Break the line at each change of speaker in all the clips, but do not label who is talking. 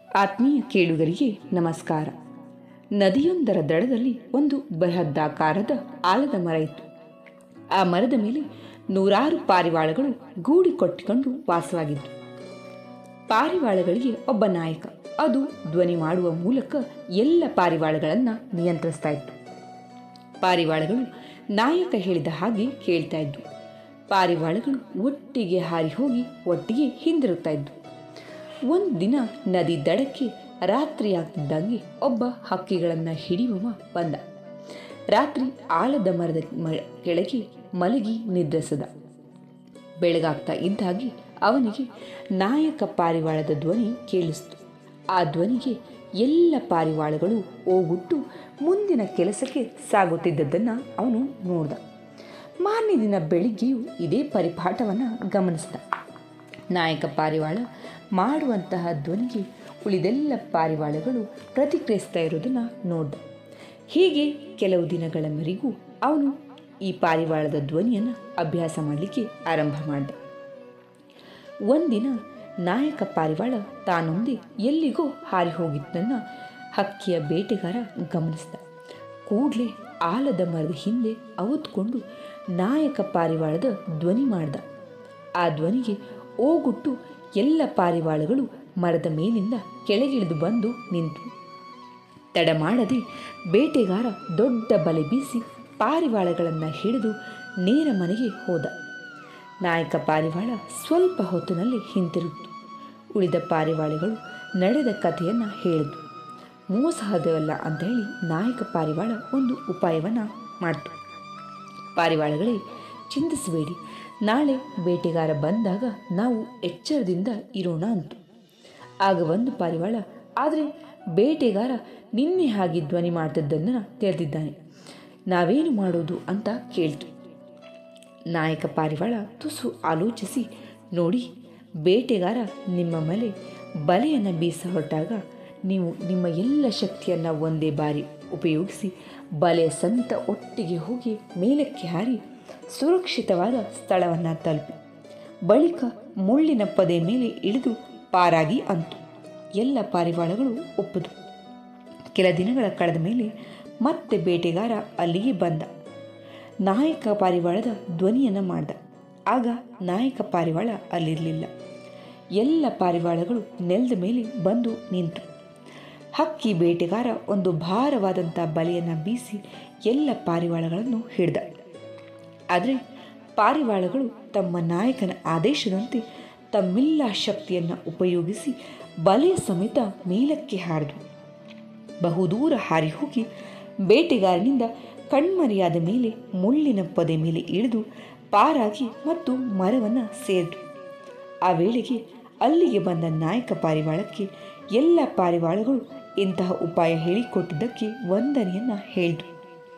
ಆತ್ಮೀಯ ಕೇಳುಗರಿಗೆ ನಮಸ್ಕಾರ ನದಿಯೊಂದರ ದಡದಲ್ಲಿ ಒಂದು ಬೃಹದಾಕಾರದ ಆಲದ ಮರ ಇತ್ತು ಆ ಮರದ ಮೇಲೆ ನೂರಾರು ಪಾರಿವಾಳಗಳು ಗೂಡಿ ಕೊಟ್ಟಿಕೊಂಡು ವಾಸವಾಗಿತ್ತು ಪಾರಿವಾಳಗಳಿಗೆ ಒಬ್ಬ ನಾಯಕ ಅದು ಧ್ವನಿ ಮಾಡುವ ಮೂಲಕ ಎಲ್ಲ ಪಾರಿವಾಳಗಳನ್ನು ನಿಯಂತ್ರಿಸ್ತಾ ಇತ್ತು ಪಾರಿವಾಳಗಳು ನಾಯಕ ಹೇಳಿದ ಹಾಗೆ ಕೇಳ್ತಾ ಇದ್ವು ಪಾರಿವಾಳಗಳು ಒಟ್ಟಿಗೆ ಹಾರಿ ಹೋಗಿ ಒಟ್ಟಿಗೆ ಹಿಂದಿರುತ್ತಾ ಇದ್ವು ಒಂದು ದಿನ ನದಿ ದಡಕ್ಕೆ ರಾತ್ರಿ ಆಗ್ತಿದ್ದಂಗೆ ಒಬ್ಬ ಹಕ್ಕಿಗಳನ್ನು ಹಿಡಿಯುವ ಬಂದ ರಾತ್ರಿ ಆಲದ ಮರದ ಮ- ಕೆಳಗೆ ಮಲಗಿ ನಿದ್ರಿಸದ ಬೆಳಗಾಗ್ತಾ ಇದ್ದಾಗೆ ಅವನಿಗೆ ನಾಯಕ ಪಾರಿವಾಳದ ಧ್ವನಿ ಕೇಳಿಸ್ತು ಆ ಧ್ವನಿಗೆ ಎಲ್ಲ ಪಾರಿವಾಳಗಳು ಓಗುಟ್ಟು ಮುಂದಿನ ಕೆಲಸಕ್ಕೆ ಸಾಗುತ್ತಿದ್ದದ್ದನ್ನು ಅವನು ನೋಡ್ದ ಮಾರನೇ ದಿನ ಬೆಳಿಗ್ಗೆಯೂ ಇದೇ ಪರಿಪಾಠವನ್ನು ಗಮನಿಸಿದ ನಾಯಕ ಪಾರಿವಾಳ ಮಾಡುವಂತಹ ಧ್ವನಿಗೆ ಉಳಿದೆಲ್ಲ ಪಾರಿವಾಳಗಳು ಪ್ರತಿಕ್ರಿಯಿಸ್ತಾ ಇರೋದನ್ನು ನೋಡ್ದ ಹೀಗೆ ಕೆಲವು ದಿನಗಳವರೆಗೂ ಅವನು ಈ ಪಾರಿವಾಳದ ಧ್ವನಿಯನ್ನು ಅಭ್ಯಾಸ ಮಾಡಲಿಕ್ಕೆ ಆರಂಭ ಮಾಡಿದ ಒಂದಿನ ನಾಯಕ ಪಾರಿವಾಳ ತಾನೊಂದೇ ಎಲ್ಲಿಗೋ ಹಾರಿ ಹೋಗಿದ್ದನ್ನು ಹಕ್ಕಿಯ ಬೇಟೆಗಾರ ಗಮನಿಸಿದ ಕೂಡಲೇ ಆಲದ ಮರದ ಹಿಂದೆ ಅವತ್ಕೊಂಡು ನಾಯಕ ಪಾರಿವಾಳದ ಧ್ವನಿ ಮಾಡ್ದ ಆ ಧ್ವನಿಗೆ ಓಗುಟ್ಟು ಎಲ್ಲ ಪಾರಿವಾಳಗಳು ಮರದ ಮೇಲಿಂದ ಕೆಳಗಿಳಿದು ಬಂದು ನಿಂತು ತಡ ಮಾಡದೆ ಬೇಟೆಗಾರ ದೊಡ್ಡ ಬಲೆ ಬೀಸಿ ಪಾರಿವಾಳಗಳನ್ನು ಹಿಡಿದು ನೇರ ಮನೆಗೆ ಹೋದ ನಾಯಕ ಪಾರಿವಾಳ ಸ್ವಲ್ಪ ಹೊತ್ತಿನಲ್ಲಿ ಹಿಂತಿರುಗಿತು ಉಳಿದ ಪಾರಿವಾಳಗಳು ನಡೆದ ಕಥೆಯನ್ನು ಹೇಳಿತು ಮೋಸಹದವಲ್ಲ ಅಂತ ಹೇಳಿ ನಾಯಕ ಪಾರಿವಾಳ ಒಂದು ಉಪಾಯವನ್ನು ಮಾಡಿತು ಪಾರಿವಾಳಗಳೇ ಚಿಂತಿಸಬೇಡಿ ನಾಳೆ ಬೇಟೆಗಾರ ಬಂದಾಗ ನಾವು ಎಚ್ಚರದಿಂದ ಇರೋಣ ಅಂತು ಆಗ ಒಂದು ಪಾರಿವಾಳ ಆದರೆ ಬೇಟೆಗಾರ ನಿನ್ನೆ ಹಾಗೆ ಧ್ವನಿ ಮಾಡ್ತಿದ್ದನ್ನು ತಿಳಿದಿದ್ದಾನೆ ನಾವೇನು ಮಾಡೋದು ಅಂತ ಕೇಳ್ತು ನಾಯಕ ಪಾರಿವಾಳ ತುಸು ಆಲೋಚಿಸಿ ನೋಡಿ ಬೇಟೆಗಾರ ನಿಮ್ಮ ಮೇಲೆ ಬಲೆಯನ್ನು ಬೀಸ ಹೊರಟಾಗ ನೀವು ನಿಮ್ಮ ಎಲ್ಲ ಶಕ್ತಿಯನ್ನು ಒಂದೇ ಬಾರಿ ಉಪಯೋಗಿಸಿ ಬಲೆಯ ಸಮೇತ ಒಟ್ಟಿಗೆ ಹೋಗಿ ಮೇಲಕ್ಕೆ ಹಾರಿ ಸುರಕ್ಷಿತವಾದ ಸ್ಥಳವನ್ನು ತಲುಪಿ ಬಳಿಕ ಮುಳ್ಳಿನ ಪೊದೆ ಮೇಲೆ ಇಳಿದು ಪಾರಾಗಿ ಅಂತು ಎಲ್ಲ ಪಾರಿವಾಳಗಳು ಒಪ್ಪದು ಕೆಲ ದಿನಗಳ ಕಳೆದ ಮೇಲೆ ಮತ್ತೆ ಬೇಟೆಗಾರ ಅಲ್ಲಿಗೆ ಬಂದ ನಾಯಕ ಪಾರಿವಾಳದ ಧ್ವನಿಯನ್ನು ಮಾಡ್ದ ಆಗ ನಾಯಕ ಪಾರಿವಾಳ ಅಲ್ಲಿರಲಿಲ್ಲ ಎಲ್ಲ ಪಾರಿವಾಳಗಳು ನೆಲದ ಮೇಲೆ ಬಂದು ನಿಂತು ಹಕ್ಕಿ ಬೇಟೆಗಾರ ಒಂದು ಭಾರವಾದಂಥ ಬಲೆಯನ್ನು ಬೀಸಿ ಎಲ್ಲ ಪಾರಿವಾಳಗಳನ್ನು ಹಿಡ್ದ ಆದರೆ ಪಾರಿವಾಳಗಳು ತಮ್ಮ ನಾಯಕನ ಆದೇಶದಂತೆ ತಮ್ಮೆಲ್ಲ ಶಕ್ತಿಯನ್ನು ಉಪಯೋಗಿಸಿ ಬಲೆಯ ಸಮೇತ ಮೇಲಕ್ಕೆ ಹಾರಿದವು ಬಹುದೂರ ಹಾರಿ ಹೋಗಿ ಬೇಟೆಗಾರನಿಂದ ಕಣ್ಮರೆಯಾದ ಮೇಲೆ ಮುಳ್ಳಿನ ಪೊದೆ ಮೇಲೆ ಇಳಿದು ಪಾರಾಗಿ ಮತ್ತು ಮರವನ್ನು ಸೇರಿತು ಆ ವೇಳೆಗೆ ಅಲ್ಲಿಗೆ ಬಂದ ನಾಯಕ ಪಾರಿವಾಳಕ್ಕೆ ಎಲ್ಲ ಪಾರಿವಾಳಗಳು ಇಂತಹ ಉಪಾಯ ಹೇಳಿಕೊಟ್ಟಿದ್ದಕ್ಕೆ ವಂದನೆಯನ್ನು ಹೇಳಿತು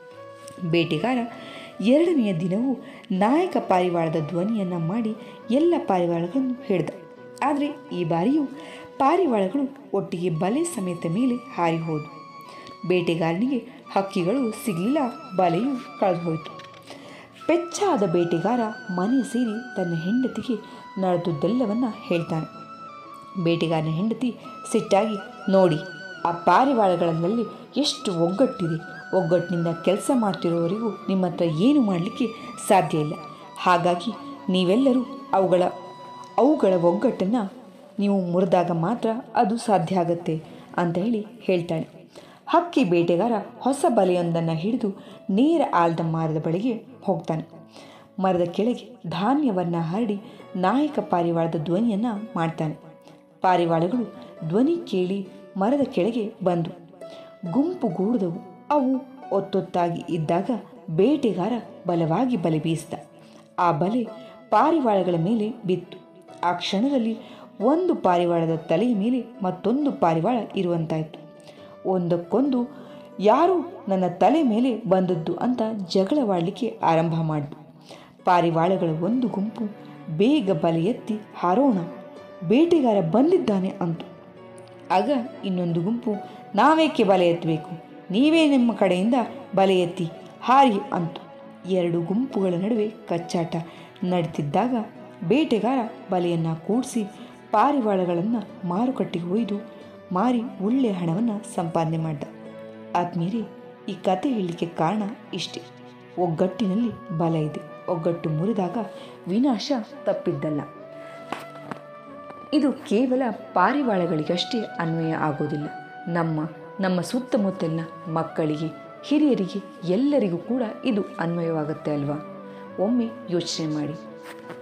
ಬೇಟೆಗಾರ ಎರಡನೆಯ ದಿನವೂ ನಾಯಕ ಪಾರಿವಾಳದ ಧ್ವನಿಯನ್ನು ಮಾಡಿ ಎಲ್ಲ ಪಾರಿವಾಳಗಳನ್ನು ಹಿಡಿದ ಆದರೆ ಈ ಬಾರಿಯೂ ಪಾರಿವಾಳಗಳು ಒಟ್ಟಿಗೆ ಬಲೆ ಸಮೇತ ಮೇಲೆ ಹಾರಿ ಹೋದವು ಬೇಟೆಗಾರನಿಗೆ ಹಕ್ಕಿಗಳು ಸಿಗಲಿಲ್ಲ ಬಲೆಯೂ ಕಳೆದು ಹೋಯಿತು ಪೆಚ್ಚಾದ ಬೇಟೆಗಾರ ಮನೆ ಸೇರಿ ತನ್ನ ಹೆಂಡತಿಗೆ ನಡೆದುದೆಲ್ಲವನ್ನು ಹೇಳ್ತಾನೆ ಬೇಟೆಗಾರನ ಹೆಂಡತಿ ಸಿಟ್ಟಾಗಿ ನೋಡಿ ಆ ಪಾರಿವಾಳಗಳಲ್ಲಿ ಎಷ್ಟು ಒಗ್ಗಟ್ಟಿದೆ ಒಗ್ಗಟ್ಟಿನಿಂದ ಕೆಲಸ ಮಾಡ್ತಿರೋವರೆಗೂ ನಿಮ್ಮ ಹತ್ರ ಏನು ಮಾಡಲಿಕ್ಕೆ ಸಾಧ್ಯ ಇಲ್ಲ ಹಾಗಾಗಿ ನೀವೆಲ್ಲರೂ ಅವುಗಳ ಅವುಗಳ ಒಗ್ಗಟ್ಟನ್ನು ನೀವು ಮುರಿದಾಗ ಮಾತ್ರ ಅದು ಸಾಧ್ಯ ಆಗುತ್ತೆ ಅಂತ ಹೇಳಿ ಹೇಳ್ತಾಳೆ ಹಕ್ಕಿ ಬೇಟೆಗಾರ ಹೊಸ ಬಲೆಯೊಂದನ್ನು ಹಿಡಿದು ನೇರ ಆಲದ ಮರದ ಬಳಿಗೆ ಹೋಗ್ತಾನೆ ಮರದ ಕೆಳಗೆ ಧಾನ್ಯವನ್ನು ಹರಡಿ ನಾಯಕ ಪಾರಿವಾಳದ ಧ್ವನಿಯನ್ನು ಮಾಡ್ತಾನೆ ಪಾರಿವಾಳಗಳು ಧ್ವನಿ ಕೇಳಿ ಮರದ ಕೆಳಗೆ ಬಂದು ಗುಂಪು ಗೂಡಿದವು ಅವು ಒತ್ತೊತ್ತಾಗಿ ಇದ್ದಾಗ ಬೇಟೆಗಾರ ಬಲವಾಗಿ ಬಲೆ ಬೀಸಿದ ಆ ಬಲೆ ಪಾರಿವಾಳಗಳ ಮೇಲೆ ಬಿತ್ತು ಆ ಕ್ಷಣದಲ್ಲಿ ಒಂದು ಪಾರಿವಾಳದ ತಲೆಯ ಮೇಲೆ ಮತ್ತೊಂದು ಪಾರಿವಾಳ ಇರುವಂತಾಯಿತು ಒಂದಕ್ಕೊಂದು ಯಾರು ನನ್ನ ತಲೆ ಮೇಲೆ ಬಂದದ್ದು ಅಂತ ಜಗಳವಾಡಲಿಕ್ಕೆ ಆರಂಭ ಮಾಡಿತು ಪಾರಿವಾಳಗಳ ಒಂದು ಗುಂಪು ಬೇಗ ಬಲೆ ಎತ್ತಿ ಹಾರೋಣ ಬೇಟೆಗಾರ ಬಂದಿದ್ದಾನೆ ಅಂತು ಆಗ ಇನ್ನೊಂದು ಗುಂಪು ನಾವೇಕೆ ಬಲೆ ಎತ್ತಬೇಕು ನೀವೇ ನಿಮ್ಮ ಕಡೆಯಿಂದ ಬಲೆ ಎತ್ತಿ ಹಾರಿ ಅಂತು ಎರಡು ಗುಂಪುಗಳ ನಡುವೆ ಕಚ್ಚಾಟ ನಡೀತಿದ್ದಾಗ ಬೇಟೆಗಾರ ಬಲೆಯನ್ನು ಕೂಡಿಸಿ ಪಾರಿವಾಳಗಳನ್ನು ಮಾರುಕಟ್ಟೆಗೆ ಒಯ್ದು ಮಾರಿ ಒಳ್ಳೆಯ ಹಣವನ್ನು ಸಂಪಾದನೆ ಮಾಡ್ದ ಆದ್ಮೇಲೆ ಈ ಕತೆ ಹೇಳಲಿಕ್ಕೆ ಕಾರಣ ಇಷ್ಟೇ ಒಗ್ಗಟ್ಟಿನಲ್ಲಿ ಬಲ ಇದೆ ಒಗ್ಗಟ್ಟು ಮುರಿದಾಗ ವಿನಾಶ ತಪ್ಪಿದ್ದಲ್ಲ ಇದು ಕೇವಲ ಪಾರಿವಾಳಗಳಿಗಷ್ಟೇ ಅನ್ವಯ ಆಗೋದಿಲ್ಲ ನಮ್ಮ ನಮ್ಮ ಸುತ್ತಮುತ್ತಲಿನ ಮಕ್ಕಳಿಗೆ ಹಿರಿಯರಿಗೆ ಎಲ್ಲರಿಗೂ ಕೂಡ ಇದು ಅನ್ವಯವಾಗುತ್ತೆ ಅಲ್ವಾ ಒಮ್ಮೆ ಯೋಚನೆ ಮಾಡಿ